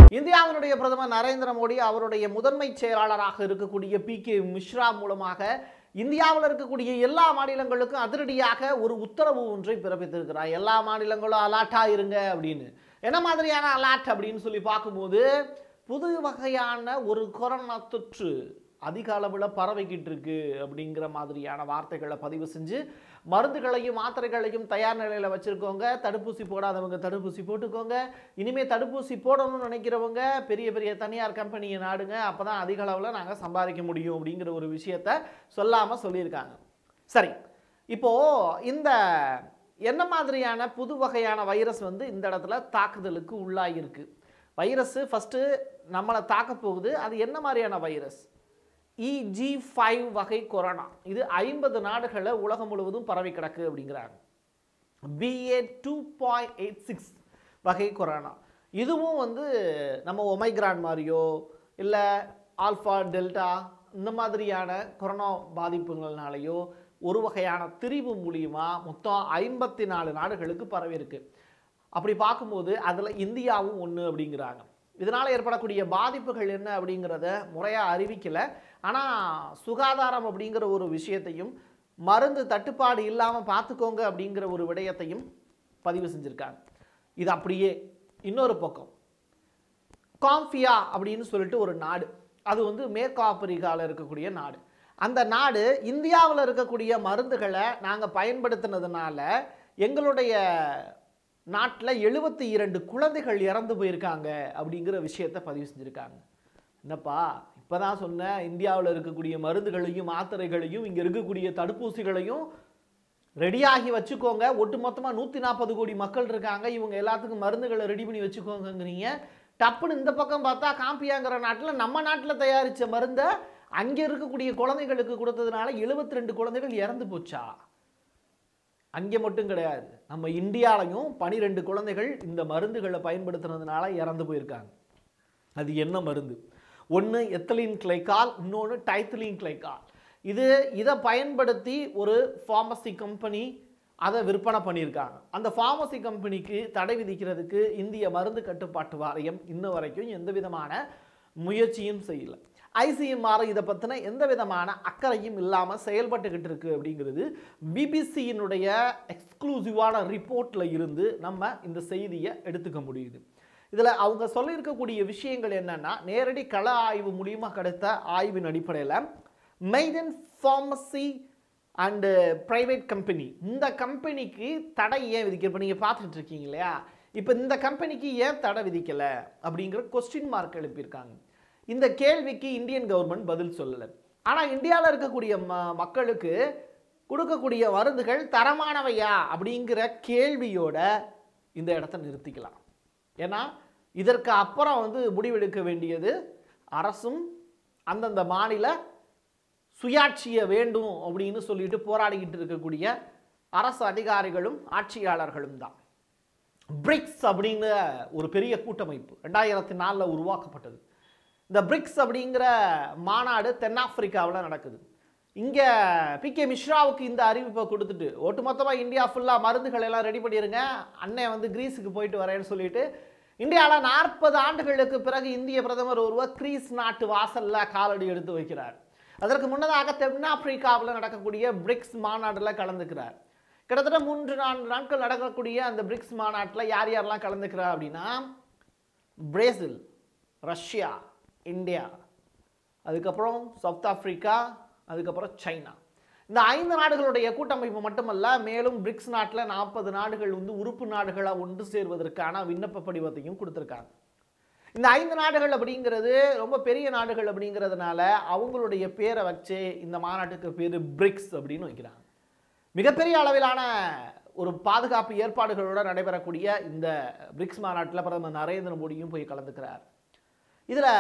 இந்தியாவினுடைய பிரதமர் நரேந்திர மோடி அவருடைய முதன்மை செயலாளராக இருக்கக்கூடிய பி கே மிஸ்ரா மூலமாக இந்தியாவில் இருக்கக்கூடிய எல்லா மாநிலங்களுக்கும் அதிரடியாக ஒரு உத்தரவு ஒன்றை பிறப்பித்திருக்கிறார் எல்லா மாநிலங்களும் அலாட்டா இருங்க அப்படின்னு என்ன மாதிரியான அலாட் அப்படின்னு சொல்லி பார்க்கும்போது புது வகையான ஒரு கொரோனா தொற்று அதிக அளவில் பரவிக்கிட்டு இருக்கு அப்படிங்கிற மாதிரியான வார்த்தைகளை பதிவு செஞ்சு மருந்துகளையும் மாத்திரைகளையும் தயார் நிலையில் வச்சுருக்கோங்க தடுப்பூசி போடாதவங்க தடுப்பூசி போட்டுக்கோங்க இனிமேல் தடுப்பூசி போடணும்னு நினைக்கிறவங்க பெரிய பெரிய தனியார் கம்பெனியை நாடுங்க அப்போ தான் அதிக அளவில் நாங்கள் சம்பாதிக்க முடியும் அப்படிங்கிற ஒரு விஷயத்த சொல்லாமல் சொல்லியிருக்காங்க சரி இப்போது இந்த என்ன மாதிரியான புது வகையான வைரஸ் வந்து இந்த இடத்துல தாக்குதலுக்கு உள்ளாகிருக்கு வைரஸ் ஃபஸ்ட்டு நம்மளை தாக்க போகுது அது என்ன மாதிரியான வைரஸ் இஜி ஃபைவ் வகை கொரோனா இது ஐம்பது நாடுகளில் உலகம் முழுவதும் பரவி கிடக்கு அப்படிங்கிறாங்க BA two point eight six வகை கொரோனா இதுவும் வந்து நம்ம ஒமைக்ரான் மாதிரியோ இல்லை ஆல்ஃபா டெல்டா இந்த மாதிரியான கொரோனா பாதிப்புகள்னாலேயோ ஒரு வகையான திரிவு மூலியமா மொத்தம் ஐம்பத்தி நாலு நாடுகளுக்கு பரவி இருக்கு அப்படி பார்க்கும்போது அதில் இந்தியாவும் ஒன்று அப்படிங்கிறாங்க இதனால் ஏற்படக்கூடிய பாதிப்புகள் என்ன அப்படிங்கிறத முறையாக அறிவிக்கலை ஆனால் சுகாதாரம் அப்படிங்கிற ஒரு விஷயத்தையும் மருந்து தட்டுப்பாடு இல்லாமல் பார்த்துக்கோங்க அப்படிங்கிற ஒரு விடயத்தையும் பதிவு செஞ்சுருக்காங்க இது அப்படியே இன்னொரு பக்கம் காம்ஃபியா அப்படின்னு சொல்லிட்டு ஒரு நாடு அது வந்து மேற்கு ஆப்பிரிக்காவில் இருக்கக்கூடிய நாடு அந்த நாடு இந்தியாவில் இருக்கக்கூடிய மருந்துகளை நாங்கள் பயன்படுத்தினதுனால எங்களுடைய நாட்டில் எழுபத்தி இரண்டு குழந்தைகள் இறந்து போயிருக்காங்க அப்படிங்கிற விஷயத்தை பதிவு செஞ்சுருக்காங்க என்னப்பா இப்போ தான் சொன்னேன் இந்தியாவில் இருக்கக்கூடிய மருந்துகளையும் மாத்திரைகளையும் இங்கே இருக்கக்கூடிய தடுப்பூசிகளையும் ரெடியாகி வச்சுக்கோங்க ஒட்டுமொத்தமாக நூற்றி நாற்பது கோடி மக்கள் இருக்காங்க இவங்க எல்லாத்துக்கும் மருந்துகளை ரெடி பண்ணி வச்சுக்கோங்கங்கிறீங்க டப்புன்னு இந்த பக்கம் பார்த்தா காம்பியாங்கிற நாட்டில் நம்ம நாட்டில் தயாரித்த மருந்தை அங்கே இருக்கக்கூடிய குழந்தைகளுக்கு கொடுத்ததுனால 72 ரெண்டு குழந்தைகள் இறந்து போச்சா அங்கே மட்டும் கிடையாது நம்ம இந்தியாலையும் பனிரெண்டு குழந்தைகள் இந்த மருந்துகளை பயன்படுத்துனதுனால இறந்து போயிருக்காங்க அது என்ன மருந்து ஒன்று எத்தலின் கிளைக்கால் இன்னொன்று டைத்திலின் கிளைக்கால் இது இதை பயன்படுத்தி ஒரு ஃபார்மசி கம்பெனி அதை விற்பனை பண்ணியிருக்காங்க அந்த ஃபார்மசி கம்பெனிக்கு தடை விதிக்கிறதுக்கு இந்திய மருந்து கட்டுப்பாட்டு வாரியம் இன்ன வரைக்கும் எந்த விதமான முயற்சியும் செய்யலை ஐசிஎம்ஆர் இதை பற்றின எந்த விதமான அக்கறையும் இல்லாமல் செயல்பட்டுக்கிட்டு இருக்கு அப்படிங்கிறது பிபிசியினுடைய எக்ஸ்க்ளூசிவான ரிப்போர்ட்டில் இருந்து நம்ம இந்த செய்தியை எடுத்துக்க முடியுது இதில் அவங்க சொல்லியிருக்கக்கூடிய விஷயங்கள் என்னன்னா நேரடி கள ஆய்வு மூலியமாக கிடைத்த ஆய்வின் அடிப்படையில் Maiden pharmacy and private company இந்த கம்பெனிக்கு தடை ஏன் விதிக்க இப்போ நீங்கள் பார்த்துட்டு இருக்கீங்க இல்லையா இப்போ இந்த கம்பெனிக்கு ஏன் தடை விதிக்கலை அப்படிங்கிற கொஸ்டின் மார்க் எழுப்பியிருக்காங்க இந்த கேள்விக்கு இந்தியன் கவர்மெண்ட் பதில் சொல்லலை ஆனால் இந்தியாவில் இருக்கக்கூடிய ம மக்களுக்கு கொடுக்கக்கூடிய மருந்துகள் தரமானவையா அப்படிங்கிற கேள்வியோட இந்த இடத்த நிறுத்திக்கலாம் ஏன்னா இதற்கு அப்புறம் வந்து முடிவெடுக்க வேண்டியது அரசும் அந்தந்த மாநில சுயாட்சியை வேண்டும் அப்படின்னு சொல்லிட்டு போராடிக்கிட்டு இருக்கக்கூடிய அரசு அதிகாரிகளும் ஆட்சியாளர்களும் தான் பிரிக்ஸ் அப்படிங்கிற ஒரு பெரிய கூட்டமைப்பு ரெண்டாயிரத்தி நாலில் உருவாக்கப்பட்டது இந்த பிரிக்ஸ் அப்படிங்கிற மாநாடு தென்னாப்பிரிக்காவில் நடக்குது இங்கே பி கே மிஸ்ராவுக்கு இந்த அறிவிப்பை கொடுத்துட்டு ஒட்டுமொத்தமாக இந்தியா ஃபுல்லாக மருந்துகள் எல்லாம் ரெடி பண்ணிடுங்க அண்ணன் வந்து கிரீஸுக்கு போயிட்டு வரேன்னு சொல்லிட்டு இந்தியாவில் நாற்பது ஆண்டுகளுக்கு பிறகு இந்திய பிரதமர் ஒருவர் கிரீஸ் நாட்டு வாசலில் காலடி எடுத்து வைக்கிறார் அதற்கு முன்னதாக தென்னாப்பிரிக்காவில் நடக்கக்கூடிய பிரிக்ஸ் மாநாட்டில் கலந்துக்கிறார் கிட்டத்தட்ட மூன்று நான்கு நாட்கள் நடக்கக்கூடிய அந்த பிரிக்ஸ் மாநாட்டில் யார் யாரெல்லாம் கலந்துக்கிறார் அப்படின்னா பிரேசில் ரஷ்யா இந்தியா அதுக்கப்புறம் சவுத் ஆப்பிரிக்கா அதுக்கப்புறம் சைனா இந்த ஐந்து நாடுகளுடைய கூட்டமைப்பு மட்டுமல்ல மேலும் பிரிக்ஸ் நாட்டில் நாற்பது நாடுகள் வந்து உறுப்பு நாடுகளாக ஒன்று சேர்வதற்கான விண்ணப்ப படிவத்தையும் கொடுத்துருக்காங்க இந்த ஐந்து நாடுகள் அப்படிங்கிறது ரொம்ப பெரிய நாடுகள் அப்படிங்கிறதுனால அவங்களுடைய பேரை வச்சு இந்த மாநாட்டுக்கு பேர் பிரிக்ஸ் அப்படின்னு வைக்கிறாங்க மிகப்பெரிய அளவிலான ஒரு பாதுகாப்பு ஏற்பாடுகளோடு நடைபெறக்கூடிய இந்த பிரிக்ஸ் மாநாட்டில் பிரதமர் நரேந்திர மோடியும் போய் கலந்துக்கிறார் இதில்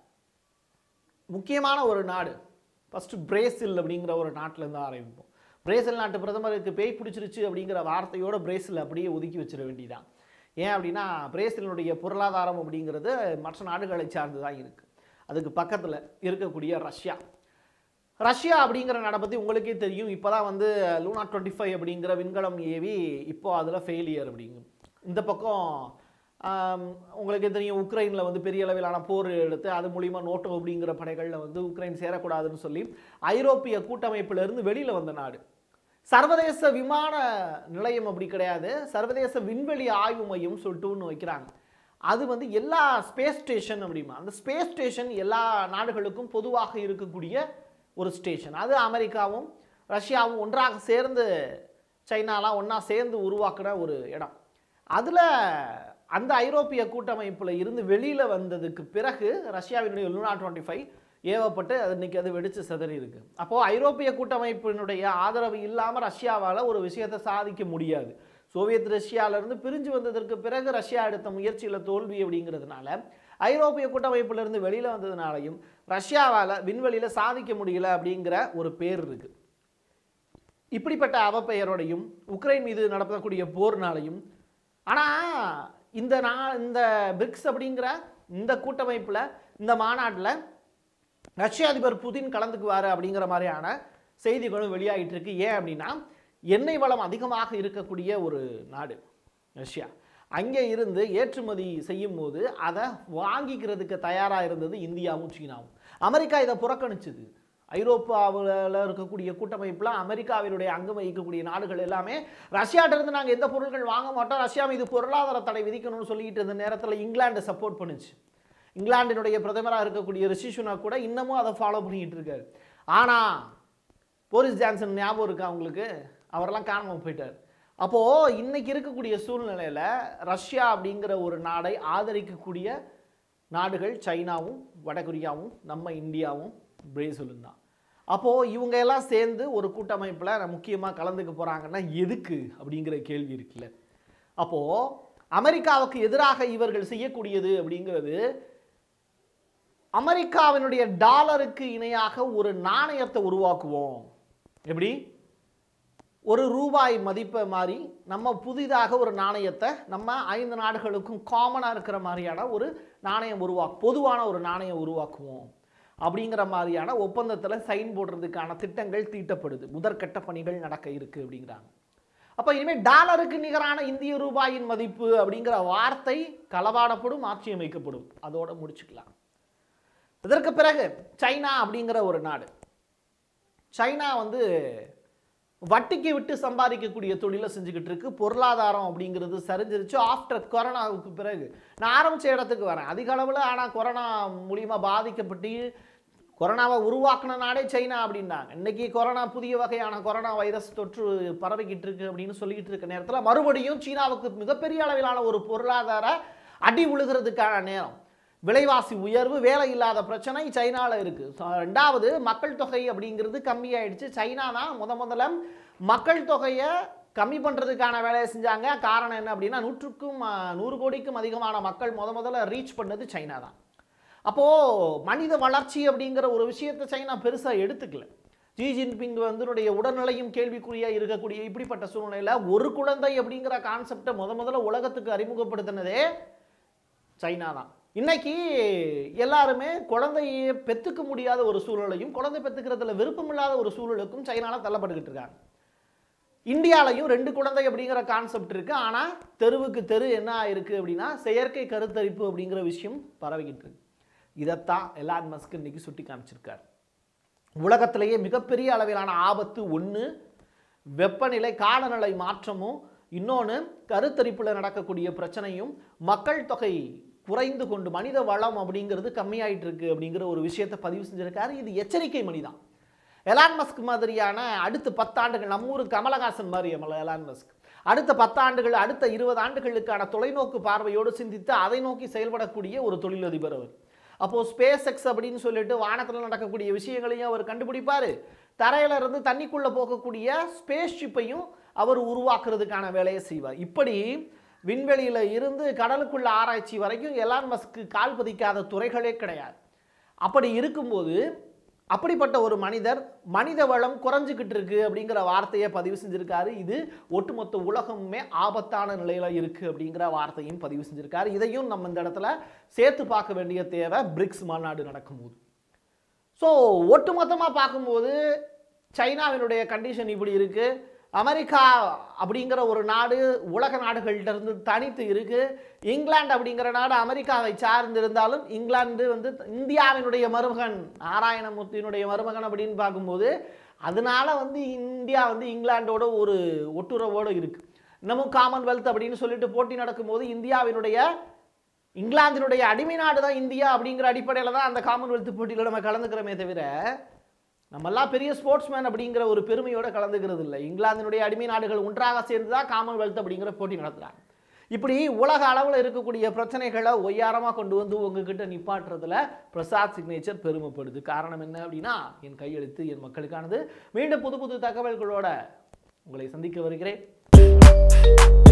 முக்கியமான ஒரு நாடு ஃபஸ்ட்டு பிரேசில் அப்படிங்கிற ஒரு நாட்டிலேருந்து ஆரம்பிப்போம் பிரேசில் நாட்டு பிரதமருக்கு பேய் பிடிச்சிருச்சு அப்படிங்கிற வார்த்தையோட பிரேசில் அப்படியே ஒதுக்கி வச்சிட வேண்டியதான் ஏன் அப்படின்னா பிரேசிலினுடைய பொருளாதாரம் அப்படிங்கிறது மற்ற நாடுகளை சார்ந்து தான் இருக்குது அதுக்கு பக்கத்தில் இருக்கக்கூடிய ரஷ்யா ரஷ்யா அப்படிங்கிற நாடை பற்றி உங்களுக்கே தெரியும் இப்போ தான் வந்து லூனா டுவெண்ட்டி ஃபைவ் அப்படிங்கிற விண்கலம் ஏவி இப்போ அதில் ஃபெயிலியர் அப்படிங்கும் இந்த பக்கம் ஆம், உங்களுக்கு தெரியும் உக்ரைனில் வந்து பெரிய அளவிலான போர் எடுத்து அது மூலிமா நோட்டோ அப்படிங்கிற படைகளில் வந்து உக்ரைன் சேரக்கூடாதுன்னு சொல்லி ஐரோப்பிய கூட்டமைப்பிலிருந்து வெளியில் வந்த நாடு சர்வதேச விமான நிலையம் அப்படி கிடையாது சர்வதேச விண்வெளி ஆய்வு மையம் சொல்லிட்டு ஒன்று வைக்கிறாங்க அது வந்து எல்லா ஸ்பேஸ் ஸ்டேஷன் அப்படிமா அந்த ஸ்பேஸ் ஸ்டேஷன் எல்லா நாடுகளுக்கும் பொதுவாக இருக்கக்கூடிய ஒரு ஸ்டேஷன் அது அமெரிக்காவும் ரஷ்யாவும் ஒன்றாக சேர்ந்து சைனாலாம் ஒன்றா சேர்ந்து உருவாக்குன ஒரு இடம் அதில் அந்த ஐரோப்பிய கூட்டமைப்பில் இருந்து வெளியில் வந்ததுக்கு பிறகு ரஷ்யாவினுடைய லூனா டுவெண்ட்டி ஃபைவ் ஏவப்பட்டு அது இன்னைக்கு அது வெடிச்சு சிதறி இருக்கு அப்போது ஐரோப்பிய கூட்டமைப்பினுடைய ஆதரவு இல்லாமல் ரஷ்யாவால் ஒரு விஷயத்தை சாதிக்க முடியாது சோவியத் ரஷ்யாவிலிருந்து பிரிஞ்சு வந்ததற்கு பிறகு ரஷ்யா எடுத்த முயற்சியில் தோல்வி அப்படிங்கிறதுனால ஐரோப்பிய கூட்டமைப்பிலிருந்து வெளியில் வந்ததுனாலையும் ரஷ்யாவால் விண்வெளியில் சாதிக்க முடியல அப்படிங்கிற ஒரு பேர் இருக்குது இப்படிப்பட்ட அவப்பெயரோடையும் உக்ரைன் மீது நடத்தக்கூடிய போர்னாலையும் ஆனால் இந்த நா இந்த பிரிக்ஸ் அப்படிங்கிற இந்த கூட்டமைப்பில் இந்த மாநாட்டில் ரஷ்ய அதிபர் புதின் கலந்துக்குவார் அப்படிங்கிற மாதிரியான செய்திகளும் வெளியாகிட்டு இருக்கு ஏன் அப்படின்னா எண்ணெய் வளம் அதிகமாக இருக்கக்கூடிய ஒரு நாடு ரஷ்யா அங்கே இருந்து ஏற்றுமதி செய்யும் போது அதை வாங்கிக்கிறதுக்கு தயாராக இருந்தது இந்தியாவும் சீனாவும் அமெரிக்கா இதை புறக்கணிச்சுது ஐரோப்பாவில் இருக்கக்கூடிய கூட்டமைப்பில் அமெரிக்காவினுடைய அங்கம் வகிக்கக்கூடிய நாடுகள் எல்லாமே ரஷ்யாட்ட இருந்து நாங்கள் எந்த பொருட்கள் வாங்க மாட்டோம் ரஷ்யா மீது பொருளாதார தடை விதிக்கணும்னு சொல்லிட்டு இருந்த நேரத்தில் இங்கிலாந்து சப்போர்ட் பண்ணுச்சு இங்கிலாந்தினுடைய பிரதமராக இருக்கக்கூடிய ரிஷி சுனாக் கூட இன்னமும் அதை ஃபாலோ பண்ணிக்கிட்டு இருக்காரு ஆனால் போரிஸ் ஜான்சன் ஞாபகம் இருக்கா உங்களுக்கு அவரெல்லாம் காணாமல் போயிட்டார் அப்போது இன்னைக்கு இருக்கக்கூடிய சூழ்நிலையில் ரஷ்யா அப்படிங்கிற ஒரு நாடை ஆதரிக்கக்கூடிய நாடுகள் சைனாவும் வடகொரியாவும் நம்ம இந்தியாவும் பிரேசிலும் தான் அப்போது இவங்க எல்லாம் சேர்ந்து ஒரு கூட்டமைப்பில் முக்கியமாக கலந்துக்க போகிறாங்கன்னா எதுக்கு அப்படிங்கிற கேள்வி இருக்குல்ல அப்போது அமெரிக்காவுக்கு எதிராக இவர்கள் செய்யக்கூடியது அப்படிங்கிறது அமெரிக்காவினுடைய டாலருக்கு இணையாக ஒரு நாணயத்தை உருவாக்குவோம் எப்படி ஒரு ரூபாய் மதிப்பை மாதிரி நம்ம புதிதாக ஒரு நாணயத்தை நம்ம ஐந்து நாடுகளுக்கும் காமனாக இருக்கிற மாதிரியான ஒரு நாணயம் உருவா பொதுவான ஒரு நாணயம் உருவாக்குவோம் அப்படிங்கிற மாதிரியான ஒப்பந்தத்தில் சைன் போடுறதுக்கான திட்டங்கள் தீட்டப்படுது முதற்கட்ட பணிகள் நடக்க இருக்கு அப்படிங்கிறாங்க அப்போ இனிமேல் டாலருக்கு நிகரான இந்திய ரூபாயின் மதிப்பு அப்படிங்கிற வார்த்தை களவாடப்படும் மாற்றி அமைக்கப்படும் அதோட முடிச்சுக்கலாம் இதற்கு பிறகு சைனா அப்படிங்கிற ஒரு நாடு சைனா வந்து வட்டிக்கு விட்டு சம்பாதிக்கக்கூடிய தொழிலை செஞ்சுக்கிட்டு இருக்கு பொருளாதாரம் அப்படிங்கிறது சரிஞ்சிருச்சு ஆஃப்டர் கொரோனாவுக்கு பிறகு நான் ஆரம்பிச்ச இடத்துக்கு வரேன் அதிக அளவில் ஆனால் கொரோனா மூலியமாக பாதிக்கப்பட்டு கொரோனாவை உருவாக்குன நாடே சைனா அப்படின்னாங்க இன்னைக்கு கொரோனா புதிய வகையான கொரோனா வைரஸ் தொற்று பரவிக்கிட்டு இருக்கு அப்படின்னு சொல்லிக்கிட்டு இருக்க நேரத்தில் மறுபடியும் சீனாவுக்கு மிகப்பெரிய அளவிலான ஒரு பொருளாதார அடி விழுகிறதுக்கான நேரம் விலைவாசி உயர்வு வேலை இல்லாத பிரச்சனை சைனாவில் இருக்குது ரெண்டாவது மக்கள் தொகை அப்படிங்கிறது கம்மியாயிடுச்சு சைனா தான் முத முதல்ல மக்கள் தொகையை கம்மி பண்ணுறதுக்கான வேலையை செஞ்சாங்க காரணம் என்ன அப்படின்னா நூற்றுக்கும் அஹ், நூறு கோடிக்கும் அதிகமான மக்கள் முத முதல்ல ரீச் பண்ணது சைனா தான் அப்போது மனித வளர்ச்சி அப்படிங்கிற ஒரு விஷயத்தை சைனா பெருசாக எடுத்துக்கல ஜி ஜின்பிங் வந்துனுடைய உடல்நிலையும் கேள்விக்குறியாக இருக்கக்கூடிய இப்படிப்பட்ட சூழ்நிலையில் ஒரு குழந்தை அப்படிங்கிற கான்செப்டை முத முதல்ல உலகத்துக்கு அறிமுகப்படுத்தினதே சைனா தான் இன்னைக்கு எல்லாருமே குழந்தையை பெற்றுக்க முடியாத ஒரு சூழலையும் குழந்தை பெற்றுக்கிறதுல விருப்பமில்லாத ஒரு சூழலுக்கும் சைனால தள்ளப்பட்டுக்கிட்டு இருக்காங்க இந்தியாலையும் ரெண்டு குழந்தை அப்படிங்கிற கான்செப்ட் இருக்கு ஆனால் தெருவுக்கு தெரு என்ன ஆயிருக்கு அப்படின்னா செயற்கை கருத்தரிப்பு அப்படிங்கிற விஷயம் பரவிக்கிட்டு இருக்கு இதைத்தான் எலான் மஸ்க் இன்னைக்கு சுட்டி காமிச்சிருக்காரு உலகத்திலேயே மிகப்பெரிய அளவிலான ஆபத்து ஒன்று வெப்பநிலை காலநிலை மாற்றமும் இன்னொன்று கருத்தரிப்பில் நடக்கக்கூடிய பிரச்சனையும் மக்கள் தொகை குறைந்து கொண்டு மனித வளம் அப்படிங்கிறது கம்மியாயிட்டு இருக்கு அப்படிங்கிற ஒரு விஷயத்தை பதிவு செஞ்சிருக்காரு இது எச்சரிக்கை மணி தான் எலான் மஸ்க் மாதிரியான அடுத்த பத்தாண்டுகள் நம்ம ஊர் கமலஹாசன் மாதிரி எமல எலான் மஸ்க் அடுத்த பத்தாண்டுகள் அடுத்த இருபது ஆண்டுகளுக்கான தொலைநோக்கு பார்வையோடு சிந்தித்து அதை நோக்கி செயல்படக்கூடிய ஒரு தொழிலதிபர் அவர் அப்போ ஸ்பேஸ் எக்ஸ் அப்படின்னு சொல்லிட்டு வானத்தில் நடக்கக்கூடிய விஷயங்களையும் அவர் கண்டுபிடிப்பார் தரையில இருந்து தண்ணிக்குள்ள போகக்கூடிய ஸ்பேஸ் ஷிப்பையும் அவர் உருவாக்குறதுக்கான வேலையை செய்வார் இப்படி விண்வெளியில இருந்து கடலுக்குள்ள ஆராய்ச்சி வரைக்கும் எலான் மஸ்க்கு கால் பதிக்காத துறைகளே கிடையாது அப்படி இருக்கும்போது அப்படிப்பட்ட ஒரு மனிதர் மனித வளம் குறைஞ்சிக்கிட்டு இருக்கு அப்படிங்கிற வார்த்தையை பதிவு செஞ்சிருக்காரு இது ஒட்டுமொத்த உலகமுமே ஆபத்தான நிலையில இருக்கு அப்படிங்கிற வார்த்தையும் பதிவு செஞ்சிருக்காரு இதையும் நம்ம இந்த இடத்துல சேர்த்து பார்க்க வேண்டிய தேவை பிரிக்ஸ் மாநாடு நடக்கும்போது ஸோ ஒட்டுமொத்தமாக பார்க்கும்போது சைனாவினுடைய கண்டிஷன் இப்படி இருக்கு அமெரிக்கா அப்படிங்கிற ஒரு நாடு உலக நாடுகள்கிட்ட இருந்து தனித்து இருக்கு இங்கிலாந்து அப்படிங்கிற நாடு அமெரிக்காவை சார்ந்து இருந்தாலும் இங்கிலாந்து வந்து இந்தியாவினுடைய மருமகன் நாராயணமூர்த்தியினுடைய மருமகன் அப்படின்னு பார்க்கும்போது அதனால வந்து இந்தியா வந்து இங்கிலாந்தோட ஒரு ஒட்டுறவோடு இருக்கு இன்னமும் காமன்வெல்த் அப்படின்னு சொல்லிட்டு போட்டி நடக்கும்போது இந்தியாவினுடைய இங்கிலாந்தினுடைய அடிமை நாடு தான் இந்தியா அப்படிங்கிற அடிப்படையில் தான் அந்த காமன்வெல்த் போட்டியில் நம்ம கலந்துக்கிறோமே தவிர நம்மெல்லாம் பெரிய ஸ்போர்ட்ஸ்மேன் அப்படிங்கிற ஒரு பெருமையோட கலந்துக்கிறது இல்லை இங்கிலாந்தினுடைய அடிமை நாடுகள் ஒன்றாக சேர்ந்து தான் காமன்வெல்த் அப்படிங்கிற போட்டி நடத்துகிறாங்க இப்படி உலக அளவில் இருக்கக்கூடிய பிரச்சனைகளை ஒய்யாரமாக கொண்டு வந்து உங்ககிட்ட நிப்பாட்டுறதுல பிரசாத் சிக்னேச்சர் பெருமைப்படுது காரணம் என்ன அப்படின்னா என் கையெழுத்து என் மக்களுக்கானது மீண்டும் புது புது தகவல்களோட உங்களை சந்திக்க வருகிறேன்